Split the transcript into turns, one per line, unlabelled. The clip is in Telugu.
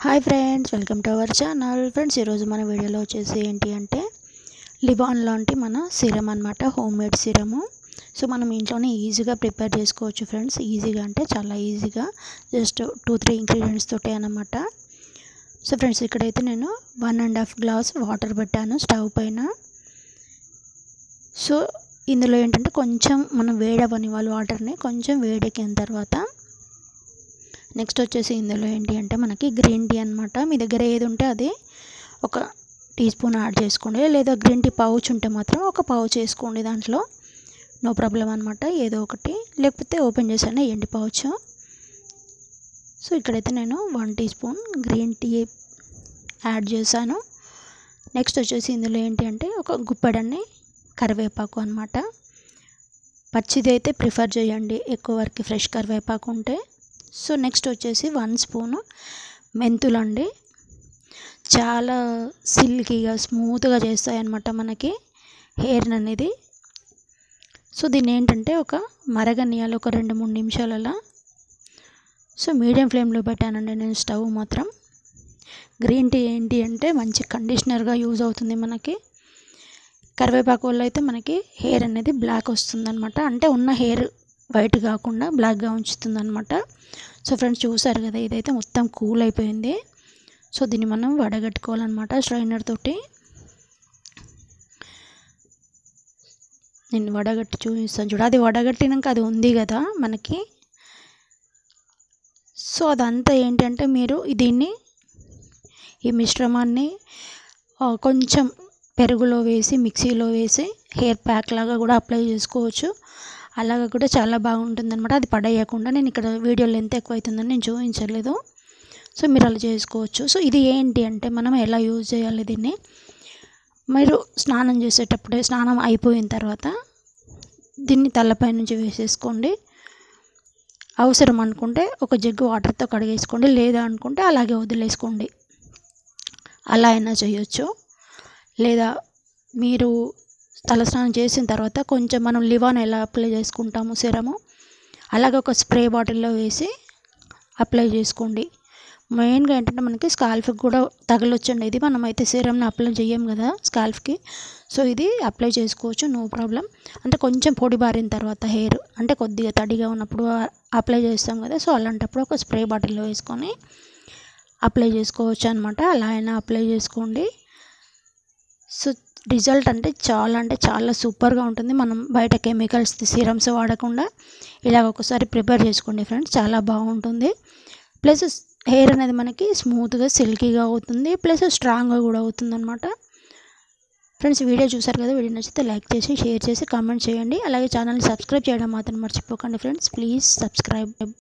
hi friends welcome to our channel friends ఈరోజు మన వీడియోలో వచ్చేసి ఏంటి అంటే లిబాన్ లాంటి మన సిరం అనమాట హోమ్ మేడ్ సిరము సో మనం ఇంట్లోనే ఈజీగా ప్రిపేర్ చేసుకోవచ్చు ఫ్రెండ్స్ ఈజీగా అంటే చాలా ఈజీగా జస్ట్ టూ త్రీ ఇంగ్రీడియంట్స్ తోటే అనమాట సో ఫ్రెండ్స్ ఇక్కడైతే నేను one and half glass water పెట్టాను స్టవ్ పైన సో ఇందులో ఏంటంటే కొంచెం మనం వేడవని వాళ్ళు వాటర్ని కొంచెం వేడెక్కిన తర్వాత నెక్స్ట్ వచ్చేసి ఇందులో ఏంటి అంటే మనకి గ్రీన్ టీ అనమాట మీ దగ్గర ఏది ఉంటే అది ఒక టీ స్పూన్ యాడ్ చేసుకోండి లేదా గ్రీన్ టీ పౌచ్ ఉంటే మాత్రం ఒక పౌచ్ వేసుకోండి దాంట్లో నో ప్రాబ్లం అనమాట ఏదో ఒకటి లేకపోతే ఓపెన్ చేసాను ఎండి పౌచ్ సో ఇక్కడైతే నేను one teaspoon green tea add చేశాను నెక్స్ట్ వచ్చేసి ఇందులో ఏంటి అంటే ఒక గుప్పెడన్ని కరివేపాకు అనమాట పచ్చిది అయితే ప్రిఫర్ చేయండి ఎక్కువ వరకు ఫ్రెష్ కరివేపాకు ఉంటే సో నెక్స్ట్ వచ్చేసి వన్ స్పూను మెంతులు అండి చాలా సిల్కీగా స్మూత్గా చేస్తాయి అన్నమాట మనకి హెయిర్ అనేది సో దీన్ని ఏంటంటే ఒక మరగనియాలి ఒక రెండు మూడు నిమిషాలలో సో మీడియం ఫ్లేమ్లో పెట్టానండి నేను స్టవ్ మాత్రం గ్రీన్ టీ ఏంటి అంటే మంచి కండిషనర్గా యూజ్ అవుతుంది మనకి కరివేపాకు వల్ల అయితే మనకి హెయిర్ అనేది బ్లాక్ వస్తుందన్నమాట అంటే ఉన్న హెయిర్ వైట్ కాకుండా బ్లాక్గా ఉంచుతుంది అనమాట సో ఫ్రెండ్స్ చూసారు కదా ఇదైతే మొత్తం కూల్ అయిపోయింది సో దీన్ని మనం వడగట్టుకోవాలన్నమాట స్ట్రైనర్ తోటి నేను వడగట్టి చూపిస్తాను చూడ అది వడగట్టినాక అది ఉంది కదా మనకి సో అదంతా ఏంటంటే మీరు దీన్ని ఈ మిశ్రమాన్ని కొంచెం పెరుగులో వేసి మిక్సీలో వేసి హెయిర్ ప్యాక్ లాగా కూడా అప్లై చేసుకోవచ్చు అలాగా కూడా చాలా బాగుంటుంది అనమాట అది పడేయకుండా నేను ఇక్కడ వీడియో లెంత్ ఎక్కువ అవుతుందని నేను చూపించలేదు సో మీరు అలా చేసుకోవచ్చు సో ఇది ఏంటి అంటే మనం ఎలా యూజ్ చేయాలి దీన్ని మీరు స్నానం చేసేటప్పుడే స్నానం అయిపోయిన తర్వాత దీన్ని తలపై నుంచి వేసేసుకోండి అవసరం అనుకుంటే ఒక జగ్గు వాటర్తో కడిగేసుకోండి లేదా అనుకుంటే అలాగే వదిలేసుకోండి అలా అయినా చేయొచ్చు లేదా మీరు తలస్నానం చేసిన తర్వాత కొంచెం మనం లివాన్ ఎలా అప్లై చేసుకుంటాము సిరము అలాగే ఒక స్ప్రే బాటిల్లో వేసి అప్లై చేసుకోండి మెయిన్గా ఏంటంటే మనకి స్కాల్ఫ్కి కూడా తగలొచ్చండి ఇది మనం అయితే సిరమ్ని అప్లై చేయం కదా స్కాల్ఫ్కి సో ఇది అప్లై చేసుకోవచ్చు నో ప్రాబ్లం అంటే కొంచెం పొడి బారిన తర్వాత హెయిర్ అంటే కొద్దిగా తడిగా ఉన్నప్పుడు అప్లై చేస్తాం కదా సో అలాంటప్పుడు ఒక స్ప్రే బాటిల్లో వేసుకొని అప్లై చేసుకోవచ్చు అనమాట అలా అయినా అప్లై చేసుకోండి సో రిజల్ట్ అంటే చాలా అంటే చాలా సూపర్గా ఉంటుంది మనం బయట కెమికల్స్ సిరమ్స్ వాడకుండా ఇలా ఒకసారి ప్రిపేర్ చేసుకోండి ఫ్రెండ్స్ చాలా బాగుంటుంది ప్లస్ హెయిర్ అనేది మనకి స్మూత్గా సిల్కీగా అవుతుంది ప్లస్ స్ట్రాంగ్గా కూడా అవుతుంది అనమాట ఫ్రెండ్స్ వీడియో చూసారు కదా వీడియో నచ్చితే లైక్ చేసి షేర్ చేసి కామెంట్ చేయండి అలాగే ఛానల్ని సబ్స్క్రైబ్ చేయడం మాత్రం మర్చిపోకండి ఫ్రెండ్స్ ప్లీజ్ సబ్స్క్రైబ్